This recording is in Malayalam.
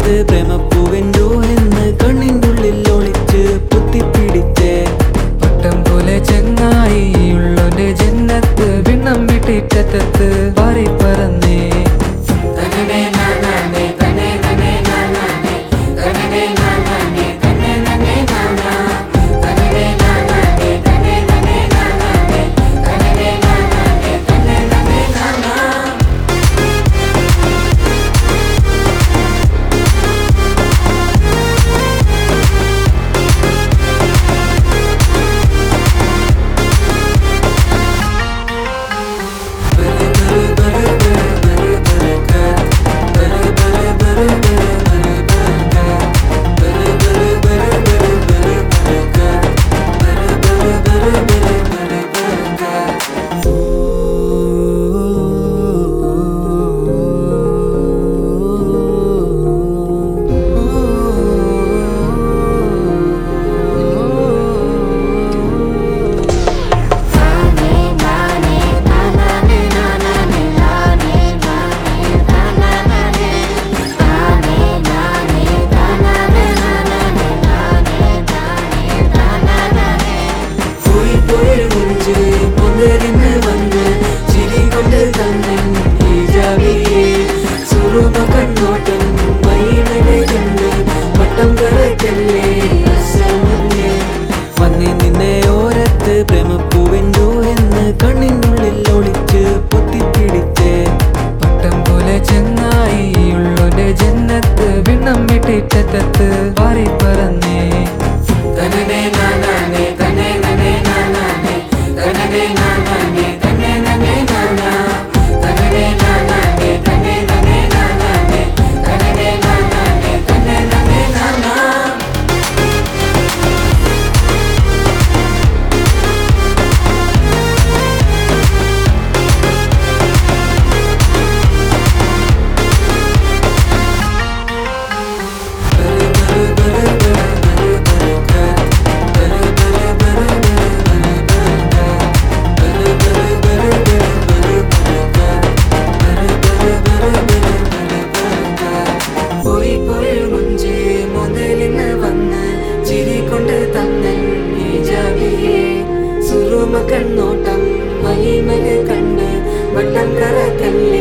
ഓരത്ത് പ്രേമപ്പൂവെന്തോ എന്ന് കണ്ണിൻ്റെ ഉള്ളിൽ ഒളിച്ച് പൊത്തിപ്പിടിച്ചേ പട്ടം പോലെ ചെങ്ങായിയുള്ളൊന്റെ ജന്നത്ത് വിണ്ണം വിട്ടിറ്റത്ത് പാറി പറന്നേ പോയി പോയി മുഞ്ച് മുതലിന്ന് വന്ന് ചിരി കൊണ്ട് തന്നെ ഹിജാബിയെ സുറുമ കണ്ണോട്ടം മൈനലെ കണ്ട് വട്ടം കറക്കല്ലേ അസമല്ലേ വന്നേ നിന്നെ ഓരത്ത് പ്രേമപ്പൂവെന്തോ എന്ന് കണ്ണിനുള്ളിൽ ഒളിച്ച് പൊത്തിപ്പിടിച്ചേ പട്ടം പോലെ ചെങ്ങായിയുള്ളൊന്റെ ജന്നത്ത് വിണ്ണം വിട്ടിറ്റത്ത് പാറി പറന്നേ തനനെ നാനാനെ തന്നെ നനെ നാനാനെ തനനെ നാനാനെ തന്നെ നനെ നാനാ തനനെ നാനാനെ തന്നെ നനെ നാനാനെ തനനെ നാനാനെ തന്നെ നനെ നാനാ പോയി പോയി മുഞ്ചി മുതലിന്ന് വന്ന് ചിരി കൊണ്ട് തന്നൻ ഹിജാബിയെ സുറുമ കണ്ണോട്ടം മഹിമല് കണ്ട് വട്ടം കറക്കല്ലേ